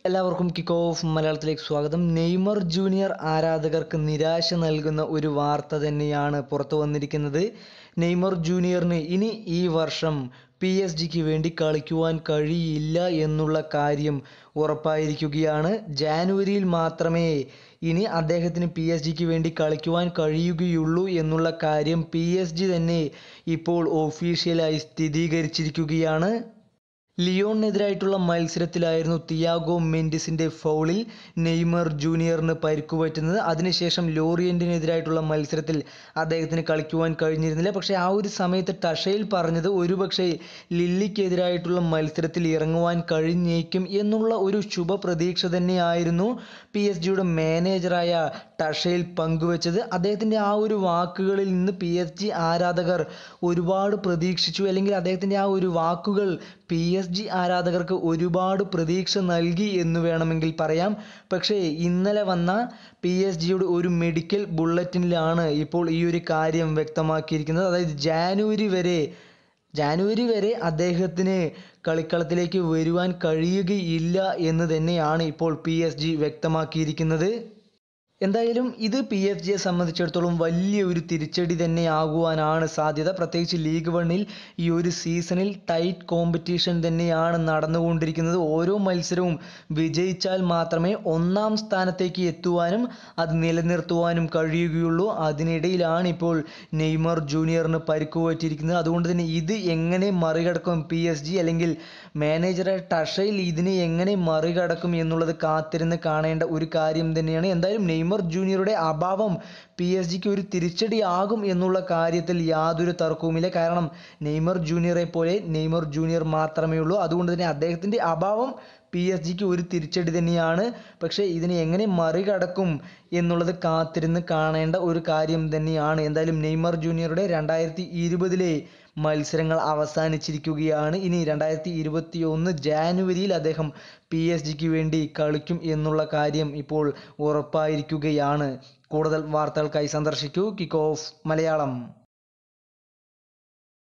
എല്ലാവർക്കും kick off മലയാളത്തിലേക്ക് സ്വാഗതം നെയ്മർ ജൂനിയർ ആരാധകർക്ക് നിരാശ നൽകുന്ന ഒരു വാർത്ത തന്നെയാണ് പുറത്തു വന്നിരിക്കുന്നത് നെയ്മർ ജൂനിയറിന് ഇനി ഈ വർഷം പി എസ് ജിക്ക് വേണ്ടി കളിക്കുവാൻ കഴിയില്ല എന്നുള്ള കാര്യം ഉറപ്പായിരിക്കുകയാണ് ജാനുവരിയിൽ മാത്രമേ ഇനി അദ്ദേഹത്തിന് പി എസ് ജിക്ക് വേണ്ടി കളിക്കുവാൻ കഴിയുകയുള്ളൂ എന്നുള്ള കാര്യം പി എസ് ജി തന്നെ ഇപ്പോൾ ഒഫീഷ്യലായി സ്ഥിരീകരിച്ചിരിക്കുകയാണ് ലിയോണിനെതിരായിട്ടുള്ള മത്സരത്തിലായിരുന്നു തിയാഗോ മെൻഡിസിന്റെ ഫൗളിൽ നെയ്മർ ജൂനിയറിന് പരിക്കുപറ്റുന്നത് അതിനുശേഷം ലോറിയന്റിനെതിരായിട്ടുള്ള മത്സരത്തിൽ അദ്ദേഹത്തിന് കളിക്കുവാൻ കഴിഞ്ഞിരുന്നില്ല പക്ഷേ ആ ഒരു സമയത്ത് ടഷയിൽ പറഞ്ഞത് ഒരുപക്ഷെ ലില്ലിക്കെതിരായിട്ടുള്ള മത്സരത്തിൽ ഇറങ്ങുവാൻ കഴിഞ്ഞേക്കും എന്നുള്ള ഒരു ശുഭപ്രതീക്ഷ തന്നെയായിരുന്നു പി എസ് ജിയുടെ മാനേജറായ ടഷയിൽ പങ്കുവച്ചത് അദ്ദേഹത്തിൻ്റെ ആ ഒരു വാക്കുകളിൽ നിന്ന് പി എസ് ജി ആരാധകർ ഒരുപാട് പ്രതീക്ഷിച്ചു അല്ലെങ്കിൽ അദ്ദേഹത്തിൻ്റെ ആ ഒരു വാക്കുകൾ പി എസ് ജി ആരാധകർക്ക് ഒരുപാട് പ്രതീക്ഷ നൽകി എന്ന് വേണമെങ്കിൽ പറയാം പക്ഷേ ഇന്നലെ വന്ന പി എസ് ജിയുടെ ഒരു മെഡിക്കൽ ബുള്ളറ്റിനിലാണ് ഇപ്പോൾ ഈ ഒരു കാര്യം വ്യക്തമാക്കിയിരിക്കുന്നത് അതായത് ജാനുവരി വരെ ജാനുവരി വരെ അദ്ദേഹത്തിന് കളിക്കളത്തിലേക്ക് വരുവാൻ കഴിയുകയില്ല എന്ന് തന്നെയാണ് ഇപ്പോൾ പി എസ് ജി വ്യക്തമാക്കിയിരിക്കുന്നത് എന്തായാലും ഇത് പി എഫ് ജിയെ സംബന്ധിച്ചിടത്തോളം വലിയ ഒരു തിരിച്ചടി തന്നെ ആകുവാനാണ് സാധ്യത പ്രത്യേകിച്ച് ലീഗ് വണ്ണിൽ ഈ ഒരു സീസണിൽ ടൈറ്റ് കോമ്പറ്റീഷൻ തന്നെയാണ് നടന്നുകൊണ്ടിരിക്കുന്നത് ഓരോ മത്സരവും വിജയിച്ചാൽ മാത്രമേ ഒന്നാം സ്ഥാനത്തേക്ക് എത്തുവാനും അത് നിലനിർത്തുവാനും കഴിയുകയുള്ളൂ അതിനിടയിലാണ് ഇപ്പോൾ നെയ്മർ ജൂനിയറിന് പരിക്ക് പറ്റിയിരിക്കുന്നത് അതുകൊണ്ട് തന്നെ ഇത് എങ്ങനെ മറികടക്കും പി എസ് ജി അല്ലെങ്കിൽ മാനേജറെ ടഷയിൽ ഇതിനെ എങ്ങനെ മറികടക്കും എന്നുള്ളത് കാത്തിരുന്ന് കാണേണ്ട ഒരു കാര്യം തന്നെയാണ് എന്തായാലും നെയ്മർ ജൂനിയറുടെ അഭാവം പി എസ് ജിക്ക് ഒരു തിരിച്ചടിയാകും എന്നുള്ള കാര്യത്തിൽ യാതൊരു തർക്കവുമില്ല കാരണം നെയ്മർ ജൂനിയറെ പോലെ നെയ്മർ ജൂനിയർ മാത്രമേ ഉള്ളൂ അതുകൊണ്ട് തന്നെ അദ്ദേഹത്തിൻ്റെ അഭാവം പി എസ് ജിക്ക് ഒരു തിരിച്ചടി തന്നെയാണ് പക്ഷേ ഇതിനെ എങ്ങനെ മറികടക്കും എന്നുള്ളത് കാത്തിരുന്ന് കാണേണ്ട ഒരു കാര്യം തന്നെയാണ് എന്തായാലും നെയ്മർ ജൂനിയറുടെ രണ്ടായിരത്തി ഇരുപതിലെ മത്സരങ്ങൾ അവസാനിച്ചിരിക്കുകയാണ് ഇനി രണ്ടായിരത്തി ഇരുപത്തി ഒന്ന് ജാനുവരിയിൽ അദ്ദേഹം പി എസ് ജിക്ക് വേണ്ടി കളിക്കും എന്നുള്ള കാര്യം ഇപ്പോൾ ഉറപ്പായിരിക്കുകയാണ് കൂടുതൽ വാർത്തകൾക്കായി സന്ദർശിക്കൂ കിക്ക് ഓഫ് മലയാളം